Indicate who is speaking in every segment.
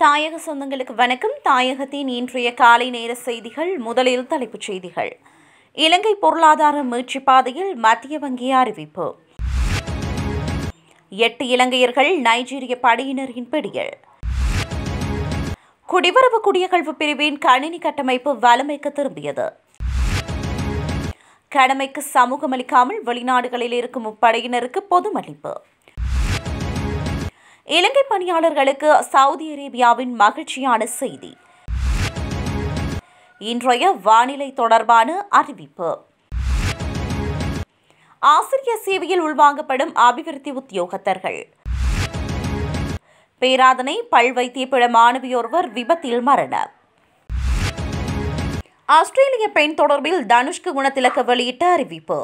Speaker 1: தாயக சொந்தங்களுக்கு வணக்கம் தாயகத்தின் இன்றைய காலை நேர செய்திகள் முதலில் தலைப்புச் செய்திகள் இலங்கை பொருளாதார மீட்சி பாதையில் மத்திய வங்கி அறிவிப்பு எட்டு இலங்கையர்கள் நைஜீரிய படையினரின் பிடியில் குடிவரவு குடியகழ்வு பிரிவின் கணினி கட்டமைப்பு வலிமைக்கு திரும்பியது கடமைக்கு சமூகமளிக்காமல் வெளிநாடுகளில் இருக்கும் முப்படையினருக்கு பொதுமளிப்பு இலங்கை பணியாளர்களுக்கு சவுதி அரேபியாவின் மகிழ்ச்சியான செய்தி இன்றைய வானிலை தொடர்பான அறிவிப்பு ஆசிரியர் சேவையில் உள்வாங்கப்படும் அபிவிருத்தி உத்தியோகத்தர்கள் பேராதனை பல் வைத்தியப்பிட மாணவியொருவர் விபத்தில் மரணம் ஆஸ்திரேலிய பெண் தொடர்பில் தனுஷ்கு குணத்திலக்க வெளியிட்ட அறிவிப்பு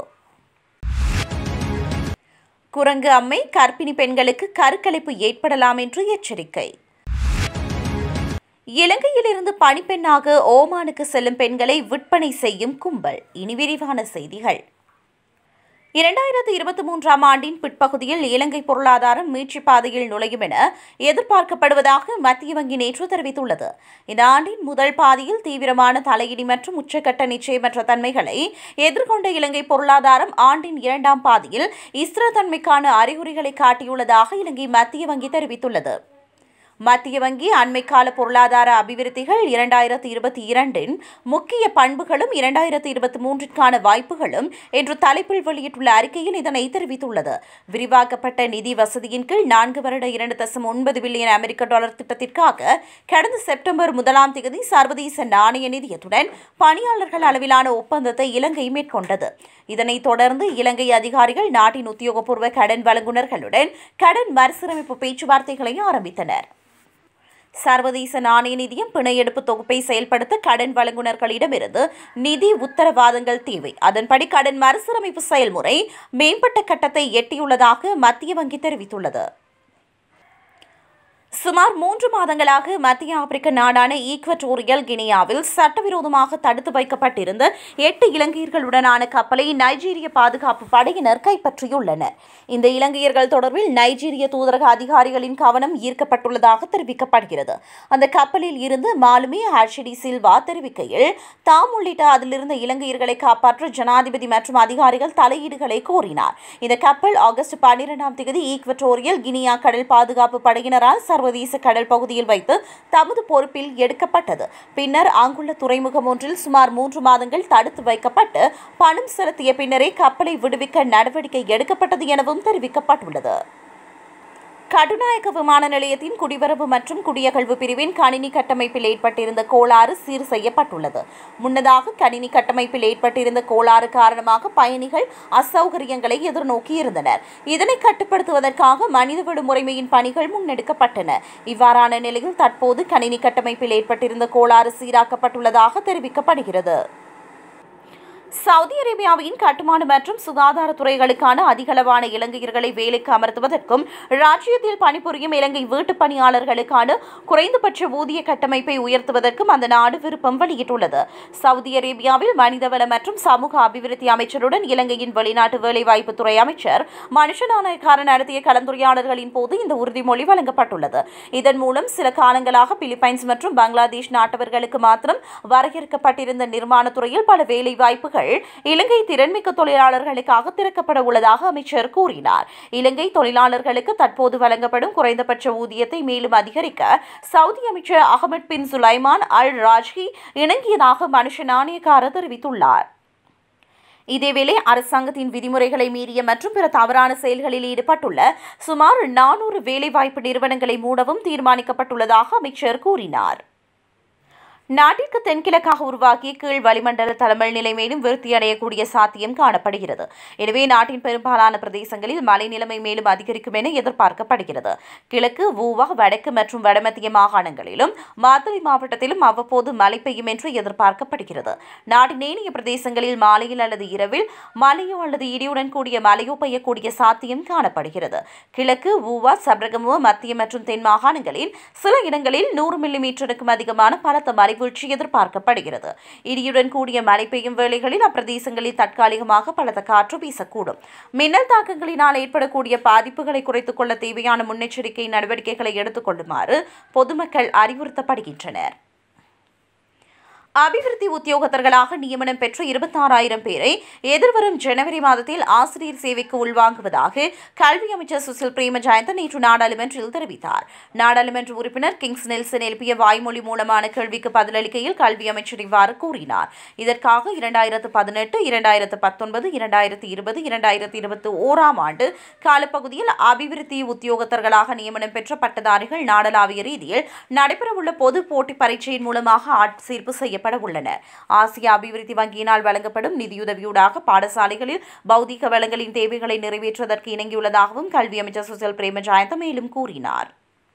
Speaker 1: குரங்கு அம்மை கர்ப்பிணி பெண்களுக்கு கருக்கலைப்பு ஏற்படலாம் என்று எச்சரிக்கை இலங்கையிலிருந்து பணிப்பெண்ணாக ஓமானுக்கு செல்லும் பெண்களை விற்பனை செய்யும் கும்பல் இனி விரிவான செய்திகள் இரண்டாயிரத்து இருபத்தி மூன்றாம் ஆண்டின் பிற்பகுதியில் இலங்கை பொருளாதாரம் மீட்சி பாதையில் நுழையும் என எதிர்பார்க்கப்படுவதாக மத்திய வங்கி நேற்று தெரிவித்துள்ளது இந்த ஆண்டின் முதல் பாதியில் தீவிரமான தலையிடி மற்றும் உச்சக்கட்ட நிச்சயமற்ற தன்மைகளை எதிர்கொண்ட இலங்கை பொருளாதாரம் ஆண்டின் இரண்டாம் பாதியில் இஸ்திரத்தன்மைக்கான அறிகுறிகளை காட்டியுள்ளதாக இலங்கை மத்திய வங்கி தெரிவித்துள்ளது மத்திய வங்கி அண்மைக்கால பொருளாதார அபிவிருத்திகள் இரண்டாயிரத்து இருபத்தி இரண்டின் முக்கிய பண்புகளும் இரண்டாயிரத்து இருபத்தி மூன்றிற்கான வாய்ப்புகளும் என்று தலைப்பில் வெளியிட்டுள்ள அறிக்கையில் இதனை தெரிவித்துள்ளது விரிவாக்கப்பட்ட நிதி வசதியின் கீழ் நான்கு வருட இரண்டு தசம் ஒன்பது பில்லியன் அமெரிக்க டாலர் திட்டத்திற்காக கடந்த செப்டம்பர் முதலாம் தேதி சர்வதேச நாணய நிதியத்துடன் பணியாளர்கள் அளவிலான ஒப்பந்தத்தை இலங்கை மேற்கொண்டது இதனைத் தொடர்ந்து இலங்கை அதிகாரிகள் நாட்டின் உத்தியோகபூர்வ கடன் வழங்குநர்களுடன் கடன் மறுசீரமைப்பு பேச்சுவார்த்தைகளை ஆரம்பித்தனர் சர்வதேச நாணய நிதியம் பிணையெடுப்பு தொகுப்பை செயல்படுத்த கடன் வழங்குநர்களிடமிருந்து நிதி உத்தரவாதங்கள் தேவை அதன்படி கடன் மறுசீரமைப்பு செயல்முறை மேம்பட்ட கட்டத்தை எட்டியுள்ளதாக மத்திய வங்கி தெரிவித்துள்ளது சுமார் மூன்று மாதங்களாக மத்திய ஆப்பிரிக்க நாடான ஈக்வட்டோரியல் கினியாவில் சட்டவிரோதமாக தடுத்து வைக்கப்பட்டிருந்த எட்டு இலங்கையர்களுடனான கப்பலை நைஜீரிய பாதுகாப்பு படையினர் கைப்பற்றியுள்ளனர் இந்த இலங்கையர்கள் தொடர்பில் நைஜீரிய தூதரக அதிகாரிகளின் கவனம் ஈர்க்கப்பட்டுள்ளதாக தெரிவிக்கப்படுகிறது அந்த கப்பலில் இருந்து மாலுமி ஹர்ஷிடி சில்வா தெரிவிக்கையில் தாம் உள்ளிட்ட அதிலிருந்த இலங்கையர்களை காப்பாற்ற ஜனாதிபதி மற்றும் அதிகாரிகள் தலையீடுகளை கோரினார் இந்த கப்பல் ஆகஸ்ட் பன்னிரெண்டாம் தேதி ஈக்வட்டோரியல் கினியா கடல் பாதுகாப்பு படையினரால் சர்வதேச கடல் பகுதியில் வைத்து தமது பொறுப்பில் எடுக்கப்பட்டது பின்னர் அங்குள்ள துறைமுகம் ஒன்றில் சுமார் மூன்று மாதங்கள் தடுத்து வைக்கப்பட்டு பணம் செலுத்திய பின்னரே கப்பலை விடுவிக்க நடவடிக்கை எடுக்கப்பட்டது எனவும் தெரிவிக்கப்பட்டுள்ளது கடுநாயக்க விமான நிலையத்தின் குடிவரவு மற்றும் குடியகழ்வு பிரிவின் கணினி கட்டமைப்பில் ஏற்பட்டிருந்த கோளாறு சீர் செய்யப்பட்டுள்ளது முன்னதாக கணினி கட்டமைப்பில் ஏற்பட்டிருந்த கோளாறு காரணமாக பயணிகள் அசௌகரியங்களை எதிர்நோக்கி இருந்தனர் இதனை கட்டுப்படுத்துவதற்காக மனித விடுமுறைமையின் பணிகள் முன்னெடுக்கப்பட்டன இவ்வாறான நிலையில் தற்போது கணினி கட்டமைப்பில் ஏற்பட்டிருந்த கோளாறு சீராக்கப்பட்டுள்ளதாக தெரிவிக்கப்படுகிறது சவுதி அரேபியாவின் கட்டுமான மற்றும் சுகாதார துறைகளுக்கான அதிகளவான இலங்கையர்களை வேலைக்கு அமர்த்துவதற்கும் ராஜ்யத்தில் பணிபுரியும் இலங்கை வீட்டுப் பணியாளர்களுக்கான குறைந்தபட்ச ஊதிய கட்டமைப்பை உயர்த்துவதற்கும் அந்த நாடு விருப்பம் வெளியிட்டுள்ளது சவுதி அரேபியாவில் மனிதவள மற்றும் சமூக அபிவிருத்தி அமைச்சருடன் இலங்கையின் வெளிநாட்டு வேலைவாய்ப்புத்துறை அமைச்சர் மனுஷநாயக்கார நடத்திய கலந்துரையாடல்களின் போது இந்த உறுதிமொழி வழங்கப்பட்டுள்ளது இதன் மூலம் சில காலங்களாக பிலிப்பைன்ஸ் மற்றும் பங்களாதேஷ் நாட்டவர்களுக்கு மாத்திரம் வரையறுக்கப்பட்டிருந்த நிர்மாணத் துறையில் பல வேலைவாய்ப்புகள் இலங்கை திறன்மிக்க தொழிலாளர்களுக்காக திறக்கப்பட உள்ளதாக அமைச்சர் கூறினார் இலங்கை தொழிலாளர்களுக்கு தற்போது வழங்கப்படும் குறைந்தபட்ச ஊதியத்தை மேலும் அதிகரிக்க சவுதி அமைச்சர் அகமது பின் சுலைமான் அல் ராஜ்ஹி இணங்கியதாக மனுஷ நாணயக்கார தெரிவித்துள்ளார் இதேவேளை அரசாங்கத்தின் விதிமுறைகளை மீறிய மற்றும் பிற தவறான செயல்களில் ஈடுபட்டுள்ள சுமார் நானூறு வேலைவாய்ப்பு நிறுவனங்களை மூடவும் தீர்மானிக்கப்பட்டுள்ளதாக அமைச்சர் கூறினார் நாட்டிற்கு தென்கிழக்காக உருவாக்கிய கீழ் வளிமண்டல தலைமல் நிலை மேலும் விருத்தியடையக்கூடிய சாத்தியம் காணப்படுகிறது எனவே நாட்டின் பெரும்பாலான பிரதேசங்களில் மழை நிலைமை மேலும் அதிகரிக்கும் என எதிர்பார்க்கப்படுகிறது கிழக்கு ஊவா வடக்கு மற்றும் வடமத்திய மாகாணங்களிலும் மாத்தளை மாவட்டத்திலும் அவ்வப்போது மழை பெய்யும் என்று எதிர்பார்க்கப்படுகிறது நாட்டின் ஏனைய பிரதேசங்களில் மாலையில் அல்லது இரவில் மழையோ அல்லது இடியுடன் கூடிய மழையோ பெய்யக்கூடிய சாத்தியம் காணப்படுகிறது கிழக்கு ஊவா சப்ரகமுவ மத்திய மற்றும் தென் மாகாணங்களில் சில இடங்களில் நூறு மில்லி மீட்டருக்கும் அதிகமான பலத்த மழை வீழ்ச்சி எதிர்பார்க்கப்படுகிறது இடியுடன் கூடிய மழை பெய்யும் வேளைகளில் அப்பிரதேசங்களில் தற்காலிகமாக பலத்த காற்று வீசக்கூடும் மின்னல் தாக்கங்களினால் ஏற்படக்கூடிய பாதிப்புகளை குறைத்துக் கொள்ள தேவையான முன்னெச்சரிக்கை நடவடிக்கைகளை எடுத்துக் கொள்ளுமாறு பொதுமக்கள் அறிவுறுத்தப்படுகின்றனர் அபிவிருத்தி உத்தியோகத்தர்களாக நியமனம் பெற்ற இருபத்தாறாயிரம் பேரை எதிர்வரும் ஜனவரி மாதத்தில் ஆசிரியர் சேவைக்கு உள்வாங்குவதாக கல்வி அமைச்சர் சுசில் பிரேமஜயந்த நேற்று நாடாளுமன்றில் தெரிவித்தார் நாடாளுமன்ற உறுப்பினர் கிங்ஸ் நெல்சன் எழுப்பிய வாய்மொழி மூலமான கேள்விக்கு பதிலளிக்கையில் கல்வி அமைச்சர் இவ்வாறு கூறினார் இதற்காக இரண்டாயிரத்து பதினெட்டு இரண்டாயிரத்து பத்தொன்பது இரண்டாயிரத்து இருபது இரண்டாயிரத்து இருபத்தி ஓராம் ஆண்டு காலப்பகுதியில் அபிவிருத்தி உத்தியோகத்தர்களாக நியமனம் பெற்ற பட்டதாரிகள் நாடளாவிய ரீதியில் நடைபெறவுள்ள பொது போட்டி பரீட்சையின் மூலமாக ஆட்சேர்ப்பு செய்யப்பட உள்ளனர் ஆசிய அபிவிருத்தி வங்கியினால் வழங்கப்படும் நிதியுதவியூடாக பாடசாலைகளில் பௌதிக வளங்களின் தேவைகளை நிறைவேற்றுவதற்கு இணங்கியுள்ளதாகவும் கல்வி அமைச்சர் சுசில் பிரேமஜாயந்த மேலும் கூறினார்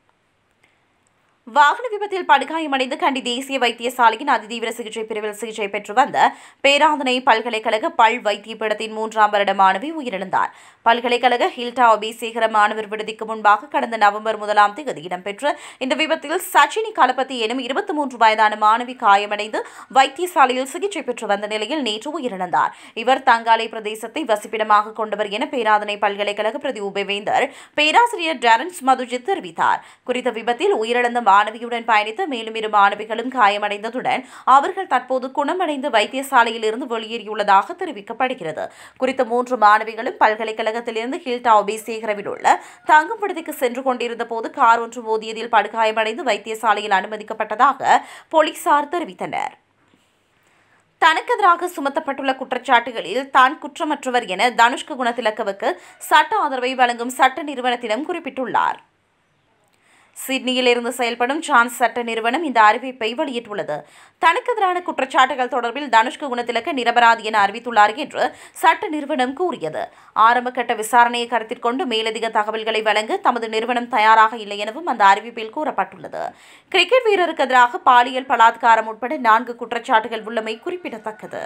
Speaker 1: வாகன விபத்தில் படுகாயமடைந்து கண்டி தேசிய வைத்தியசாலையின் அதிதீவிர சிகிச்சை பிரிவில் சிகிச்சை பெற்று வந்த பேராதனை பல்கலைக்கழக பல் வைத்திய பீடத்தின் மூன்றாம் வருட மாணவி உயிரிழந்தார் பல்கலைக்கழக ஹில்டா அபிசேகர மாணவர் விடுதிக்கு முன்பாக கடந்த நவம்பர் முதலாம் தேதி இடம்பெற்ற இந்த விபத்தில் சச்சினி கலபதி எனும் இருபத்தி மூன்று வயதான மாணவி காயமடைந்து வைத்தியசாலையில் சிகிச்சை பெற்று வந்த நிலையில் நேற்று உயிரிழந்தார் இவர் தங்காலை பிரதேசத்தை வசிப்பிடமாக கொண்டவர் என பேராதனை பல்கலைக்கழக பிரதி உபவேந்தர் பேராசிரியர் டேரன்ஸ் மதுஜித் தெரிவித்தார் குறித்த விபத்தில் உயிரிழந்த மாணவியுடன் பயணித்த மேலும் இரு மாணவிகளும் காயமடைந்ததுடன் அவர்கள் தற்போது குணமடைந்து வைத்தியசாலையில் இருந்து வெளியேறியுள்ளதாக தெரிவிக்கப்படுகிறது குறித்த மூன்று மாணவிகளும் பல்கலைக்கழகத்திலிருந்து ஹில்டா ஒபிசேகரவில் உள்ள தங்கும் விடுதிக்கு சென்று கொண்டிருந்த போது கார் ஒன்று மோதியதில் படுகாயமடைந்து வைத்தியசாலையில் அனுமதிக்கப்பட்டதாக போலீசார் தெரிவித்தனர் தனக்கெதிராக சுமத்தப்பட்டுள்ள குற்றச்சாட்டுகளில் தான் குற்றமற்றவர் என தனுஷ்க குணத்திலக்கவுக்கு சட்ட ஆதரவை வழங்கும் சட்ட நிறுவனத்திடம் குறிப்பிட்டுள்ளார் சிட்னியில் இருந்து செயல்படும் சான்ஸ் சட்ட நிறுவனம் இந்த அறிவிப்பை வெளியிட்டுள்ளது தனக்கு எதிரான குற்றச்சாட்டுகள் தொடர்பில் தனுஷ்க குணத்திலக்க நிரபராதி என அறிவித்துள்ளார் என்று சட்ட நிறுவனம் கூறியது ஆரம்பகட்ட விசாரணையை கருத்தில் கொண்டு மேலதிக தகவல்களை வழங்க தமது நிறுவனம் தயாராக இல்லை எனவும் அந்த அறிவிப்பில் கூறப்பட்டுள்ளது கிரிக்கெட் வீரருக்கு எதிராக பாலியல் பலாத்காரம் உட்பட நான்கு குற்றச்சாட்டுகள் உள்ளமை குறிப்பிடத்தக்கது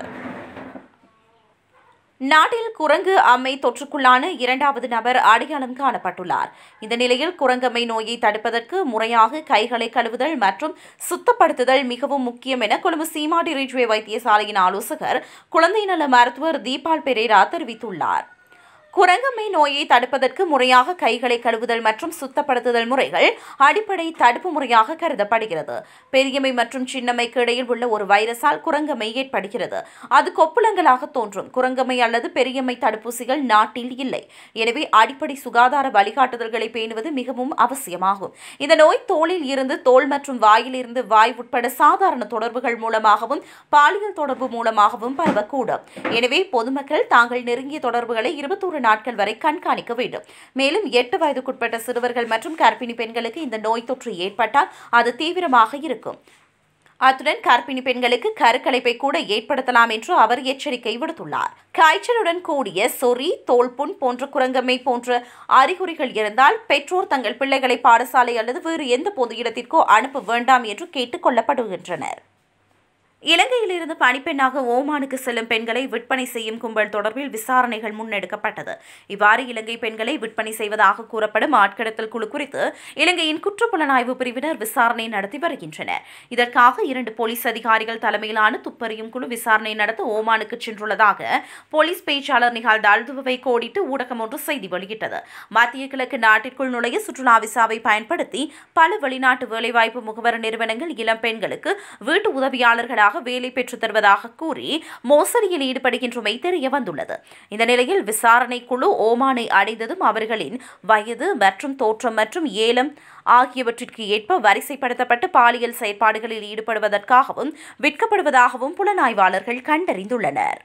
Speaker 1: நாட்டில் குரங்கு அம்மை தொற்றுக்குள்ளான இரண்டாவது நபர் அடையாளம் காணப்பட்டுள்ளார் இந்த நிலையில் குரங்கம்மை நோயை தடுப்பதற்கு முறையாக கைகளை கழுவுதல் மற்றும் சுத்தப்படுத்துதல் மிகவும் முக்கியம் என கொழும்பு சீமாடி ரீஜ்வே வைத்தியசாலையின் ஆலோசகர் குழந்தை நல மருத்துவர் தீபால் பெரேரா தெரிவித்துள்ளார் குரங்கம்மை நோயை தடுப்பதற்கு முறையாக கைகளை கழுவுதல் மற்றும் சுத்தப்படுத்துதல் முறைகள் அடிப்படை தடுப்பு முறையாக கருதப்படுகிறது பெரியமை மற்றும் சின்னம்மைக்கு இடையில் உள்ள ஒரு வைரஸால் குரங்கம்மை ஏற்படுகிறது அது கொப்புளங்களாக தோன்றும் குரங்கம்மை அல்லது பெரியம்மை தடுப்பூசிகள் நாட்டில் இல்லை எனவே அடிப்படை சுகாதார வழிகாட்டுதல்களை பேணுவது மிகவும் அவசியமாகும் இந்த நோய் தோலில் இருந்து தோல் மற்றும் வாயிலிருந்து வாய் உட்பட சாதாரண தொடர்புகள் மூலமாகவும் பாலியல் தொடர்பு மூலமாகவும் பரவக்கூடும் எனவே பொதுமக்கள் தாங்கள் நெருங்கிய தொடர்புகளை இருபத்தோரு நாட்கள் வரை கண்காணிக்க வேண்டும் மேலும் எட்டு வயதுக்குட்பட்ட சிறுவர்கள் மற்றும் கர்ப்பிணி பெண்களுக்கு இந்த நோய் தொற்று ஏற்பட்டால் அது தீவிரமாக இருக்கும் அத்துடன் கர்ப்பிணி பெண்களுக்கு கருக்கலைப்பை கூட ஏற்படுத்தலாம் என்று அவர் எச்சரிக்கை விடுத்துள்ளார் காய்ச்சலுடன் கூடிய சொறி தோல்புண் போன்ற குரங்கம்மை போன்ற அறிகுறிகள் இருந்தால் பெற்றோர் தங்கள் பிள்ளைகளை பாடசாலை அல்லது வேறு எந்த பொது இடத்திற்கோ அனுப்ப வேண்டாம் என்று கேட்டுக் கொள்ளப்படுகின்றனர் இலங்கையிலிருந்து பணிப்பெண்ணாக ஓமானுக்கு செல்லும் பெண்களை விற்பனை செய்யும் கும்பல் தொடர்பில் விசாரணைகள் முன்னெடுக்கப்பட்டது இவ்வாறு இலங்கை பெண்களை விற்பனை செய்வதாக கூறப்படும் ஆட்கடத்தல் குழு குறித்து இலங்கையின் குற்றப்புலனாய்வு பிரிவினர் விசாரணை நடத்தி வருகின்றனர் இதற்காக இரண்டு போலீஸ் அதிகாரிகள் தலைமையிலான துப்பறியும் குழு விசாரணை நடத்த ஓமானுக்கு சென்றுள்ளதாக போலீஸ் பேச்சாளர் நிகால் தால்துவை கோடிட்டு ஊடகம் ஒன்று செய்தி வெளியிட்டது மத்திய கிழக்கு நாட்டிற்குள் நுழைய சுற்றுலா விசாவை பயன்படுத்தி பல வெளிநாட்டு வேலைவாய்ப்பு முகவர் நிறுவனங்கள் இளம் பெண்களுக்கு வீட்டு உதவியாளர்களாக வேலை பெற்றுத் தருவதாக கூறி மோசடியில் ஈடுபடுகின்றமை தெரிய வந்துள்ளது இந்த நிலையில் விசாரணை குழு ஓமானை அடைந்ததும் அவர்களின் வயது மற்றும் தோற்றம் மற்றும் ஏலம் ஆகியவற்றிற்கு ஏற்ப வரிசைப்படுத்தப்பட்டு பாலியல் செயற்பாடுகளில் ஈடுபடுவதற்காகவும் விற்கப்படுவதாகவும் புலனாய்வாளர்கள் கண்டறிந்துள்ளனர்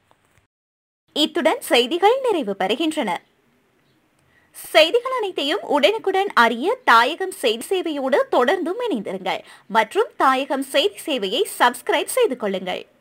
Speaker 1: இத்துடன் செய்திகள் நிறைவு பெறுகின்றன செய்திகள் அனைத்தையும் உடனுக்குடன் அறிய தாயகம் செய்தி சேவையோடு தொடர்ந்தும் இணைந்திருங்கள் மற்றும் தாயகம் செய்தி சேவையை சப்ஸ்கிரைப் செய்து கொள்ளுங்கள்